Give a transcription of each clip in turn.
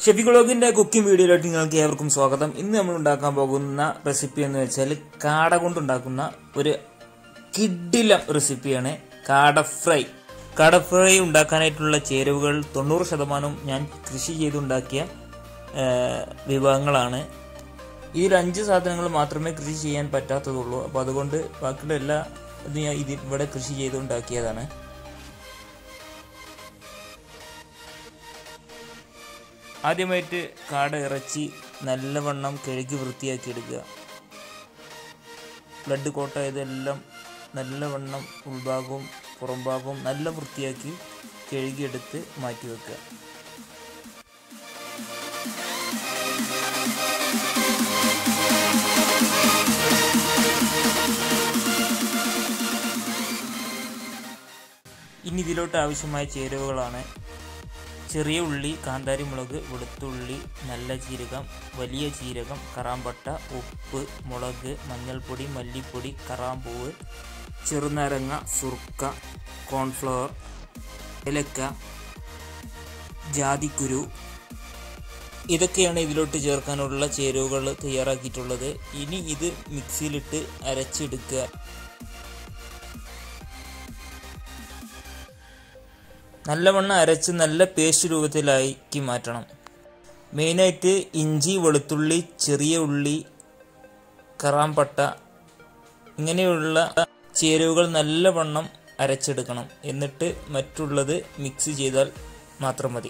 ഷെഫിക്കുളോഗിന്റെ cooking വീഡിയോയിലോട്ട് നിങ്ങൾക്ക് ഏവർക്കും സ്വാഗതം ഇന്ന് നമ്മൾ ഉണ്ടാക്കാൻ പോകുന്ന റെസിപ്പി എന്ന് വെച്ചാൽ കാട കൊണ്ടുണ്ടാക്കുന്ന ഒരു കിഡിലം റെസിപ്പിയാണ് കാട ഫ്രൈ കാട ഫ്രൈ ഉണ്ടാക്കാനായിട്ടുള്ള ചേരുവകൾ തൊണ്ണൂറ് ശതമാനം ഞാൻ കൃഷി ചെയ്തുണ്ടാക്കിയ ആ, വിഭവങ്ങളാണ് ഇതിൽ അഞ്ച് സാധനങ്ങൾ മാത്രമേ കൃഷി ചെയ്യാൻ പറ്റാത്തതുള്ളൂ അപ്പോൾ അതുകൊണ്ട് ബാക്കിയുള്ള എല്ലാ ഇതും ഞാൻ ഇതിൽ ഇവിടെ കൃഷി ചെയ്തുണ്ടാക്കിയതാണ് ആദ്യമായിട്ട് കാട ഇറച്ചി നല്ലവണ്ണം കഴുകി വൃത്തിയാക്കി എടുക്കുക ബ്ലഡ് കോട്ടായതെല്ലാം നല്ലവണ്ണം ഉൾഭാഗവും പുറംഭാഗവും നല്ല വൃത്തിയാക്കി കഴുകിയെടുത്ത് മാറ്റി വെക്കുക ഇനി ഇതിലോട്ട് ആവശ്യമായ ചേരുവകളാണ് ചെറിയ ഉള്ളി കാന്താരി മുളക് വെളുത്തുള്ളി നല്ല ജീരകം വലിയ ജീരകം കറാമ്പട്ട ഉപ്പ് മുളക് മഞ്ഞൾപ്പൊടി മല്ലിപ്പൊടി കറാമ്പൂവ് ചെറുനാരങ്ങ സുർക്ക കോൺഫ്ലവർ ഏലക്ക ജാതിക്കുരു ഇതൊക്കെയാണ് ഇതിലോട്ട് ചേർക്കാനുള്ള ചേരുവകൾ തയ്യാറാക്കിയിട്ടുള്ളത് ഇനി ഇത് മിക്സിയിലിട്ട് അരച്ചെടുക്കുക നല്ലവണ്ണം അരച്ച് നല്ല പേസ്റ്റ് രൂപത്തിലാക്കി മാറ്റണം മെയിനായിട്ട് ഇഞ്ചി വെളുത്തുള്ളി ചെറിയ ഉള്ളി കറാമ്പട്ട ഇങ്ങനെയുള്ള ചേരുവകൾ നല്ലവണ്ണം അരച്ചെടുക്കണം എന്നിട്ട് മറ്റുള്ളത് മിക്സ് ചെയ്താൽ മാത്രം മതി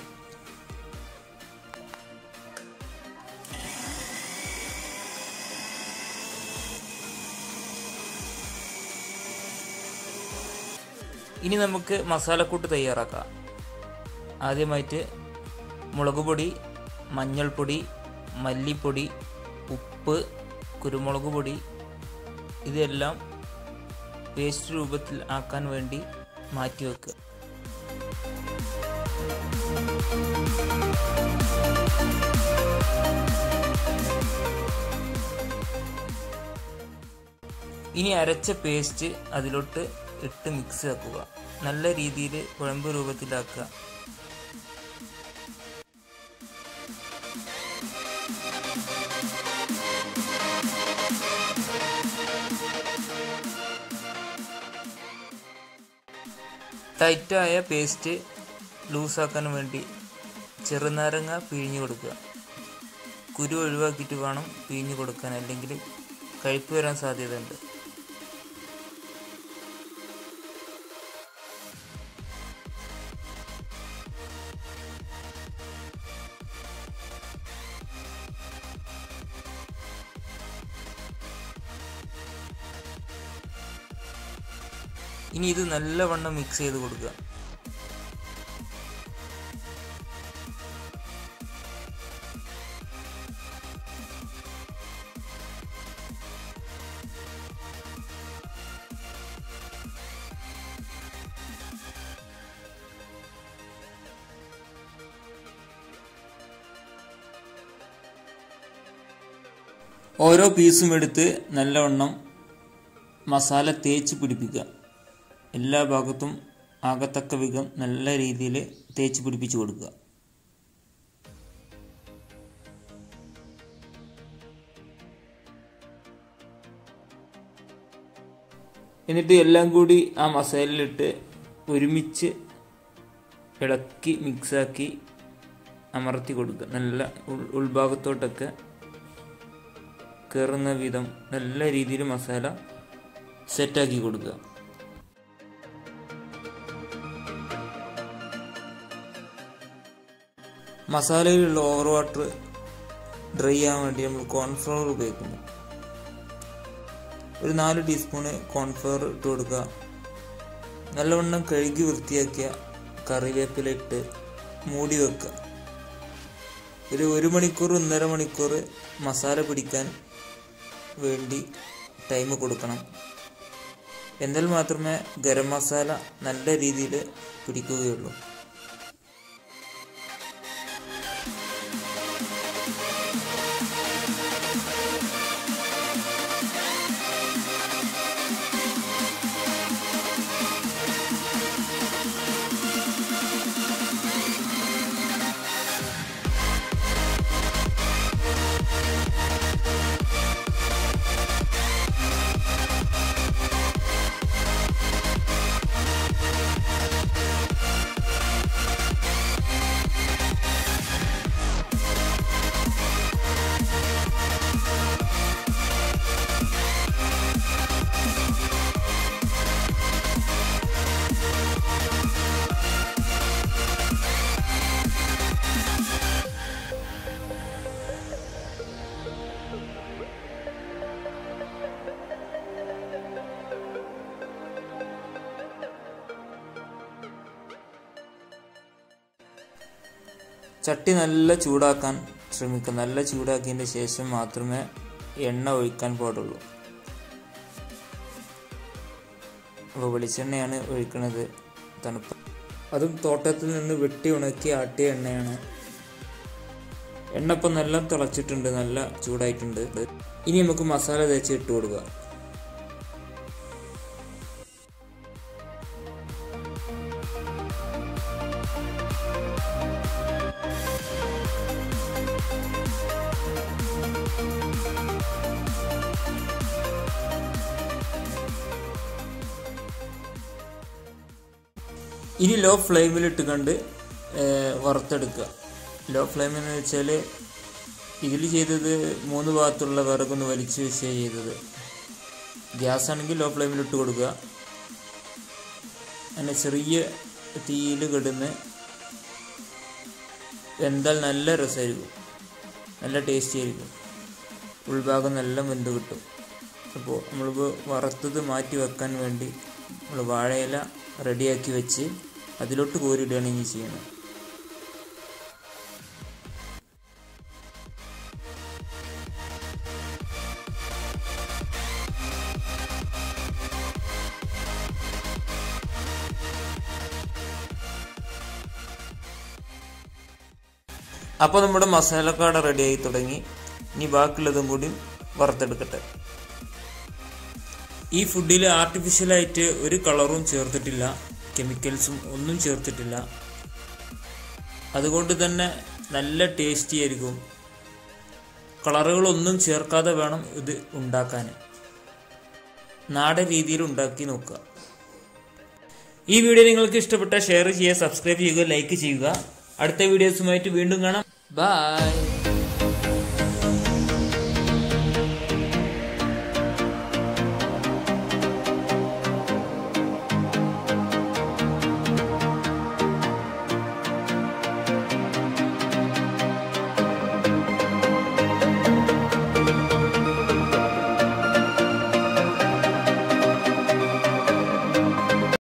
ഇനി നമുക്ക് മസാലക്കൂട്ട് തയ്യാറാക്കാം ആദ്യമായിട്ട് മുളക് പൊടി മഞ്ഞൾപ്പൊടി മല്ലിപ്പൊടി ഉപ്പ് കുരുമുളക് പൊടി ഇതെല്ലാം പേസ്റ്റ് രൂപത്തിൽ ആക്കാൻ വേണ്ടി മാറ്റി വെക്കുക ഇനി അരച്ച പേസ്റ്റ് അതിലോട്ട് ഇട്ട് മിക്സ് ആക്കുക നല്ല രീതിയിൽ കുഴമ്പ് രൂപത്തിലാക്കുക ടൈറ്റായ പേസ്റ്റ് ലൂസാക്കാൻ വേണ്ടി ചെറുനാരങ്ങ പിഴിഞ്ഞു കൊടുക്കുക കുരു ഒഴിവാക്കിയിട്ട് വേണം പിഴിഞ്ഞു കൊടുക്കാൻ അല്ലെങ്കിൽ കയ്പ്പ് വരാൻ സാധ്യതയുണ്ട് ഇനി ഇത് നല്ലവണ്ണം മിക്സ് ചെയ്ത് കൊടുക്കുക ഓരോ പീസും എടുത്ത് നല്ലവണ്ണം മസാല തേച്ച് പിടിപ്പിക്കുക എല്ലാ ഭാഗത്തും ആകത്തക്ക വിധം നല്ല രീതിയിൽ തേച്ച് പിടിപ്പിച്ചു കൊടുക്കുക എന്നിട്ട് എല്ലാം കൂടി ആ മസാലയിലിട്ട് ഒരുമിച്ച് ഇളക്കി മിക്സാക്കി അമർത്തി കൊടുക്കുക നല്ല ഉൾ- ഉൾഭാഗത്തോട്ടൊക്കെ കയറുന്ന വിധം നല്ല രീതിയിൽ മസാല സെറ്റാക്കി കൊടുക്കുക മസാലയിലുള്ള ഓവർ വാട്ടർ ഡ്രൈ ചെയ്യാൻ വേണ്ടി നമ്മൾ കോൺഫ്ലവർ ഉപയോഗിക്കുന്നു ഒരു നാല് ടീസ്പൂണ് കോൺഫ്ലവർ ഇട്ട് കൊടുക്കുക നല്ലവണ്ണം കഴുകി വൃത്തിയാക്കിയ കറിവേപ്പില ഇട്ട് മൂടി വെക്കുക ഒരു ഒരു മണിക്കൂർ ഒന്നര മണിക്കൂർ മസാല പിടിക്കാൻ വേണ്ടി ടൈം കൊടുക്കണം എന്നാൽ മാത്രമേ ഗരം മസാല നല്ല രീതിയിൽ പിടിക്കുകയുള്ളൂ ചട്ടി നല്ല ചൂടാക്കാൻ ശ്രമിക്കുക നല്ല ചൂടാക്കിയതിന് ശേഷം മാത്രമേ എണ്ണ ഒഴിക്കാൻ പാടുള്ളൂ അപ്പോൾ വെളിച്ചെണ്ണയാണ് ഒഴിക്കുന്നത് തണുപ്പ് അതും തോട്ടത്തിൽ നിന്ന് വെട്ടി ഉണക്കി ആട്ടിയ എണ്ണയാണ് എണ്ണ ഇപ്പം നല്ല തിളച്ചിട്ടുണ്ട് നല്ല ചൂടായിട്ടുണ്ട് ഇനി നമുക്ക് മസാല തേച്ച് ഇട്ട് കൊടുക്കുക ഇനി ലോ ഫ്ലെയിമിൽ ഇട്ട് കണ്ട് വറുത്തെടുക്കുക ലോ ഫ്ലെയിം എന്ന് വെച്ചാൽ ഇതിൽ ചെയ്തത് മൂന്ന് ഭാഗത്തുള്ള വിറകൊന്ന് വലിച്ചു വെച്ചാണ് ചെയ്തത് ഗ്യാസ് ആണെങ്കിൽ ലോ ഫ്ലെയിമിൽ ഇട്ട് കൊടുക്കുക അങ്ങനെ ചെറിയ തീയിൽ കിടന്ന് വെന്താൽ നല്ല രസമായിരിക്കും നല്ല ടേസ്റ്റി ആയിരിക്കും ഉൾഭാഗം നല്ല വെന്ത് കിട്ടും അപ്പോൾ നമ്മളിപ്പോൾ വറുത്തത് മാറ്റി വെക്കാൻ വേണ്ടി നമ്മൾ വാഴയില റെഡിയാക്കി വെച്ച് അതിലോട്ട് കോരിയിടുകയാണ് ഇനി ചെയ്യുന്നത് അപ്പോൾ നമ്മുടെ മസാലക്കാട റെഡിയായി തുടങ്ങി ഇനി ബാക്കിയുള്ളതും കൂടി വറുത്തെടുക്കട്ടെ ഈ ഫുഡിൽ ആർട്ടിഫിഷ്യലായിട്ട് ഒരു കളറും ചേർത്തിട്ടില്ല കെമിക്കൽസും ഒന്നും ചേർത്തിട്ടില്ല അതുകൊണ്ട് തന്നെ നല്ല ടേസ്റ്റി ആയിരിക്കും കളറുകളൊന്നും ചേർക്കാതെ വേണം ഇത് ഉണ്ടാക്കാൻ നാടൻ രീതിയിൽ ഉണ്ടാക്കി നോക്കുക ഈ വീഡിയോ നിങ്ങൾക്ക് ഇഷ്ടപ്പെട്ട ഷെയർ ചെയ്യുക സബ്സ്ക്രൈബ് ചെയ്യുക ലൈക്ക് ചെയ്യുക അടുത്ത വീഡിയോസുമായിട്ട് വീണ്ടും കാണാം ബൈ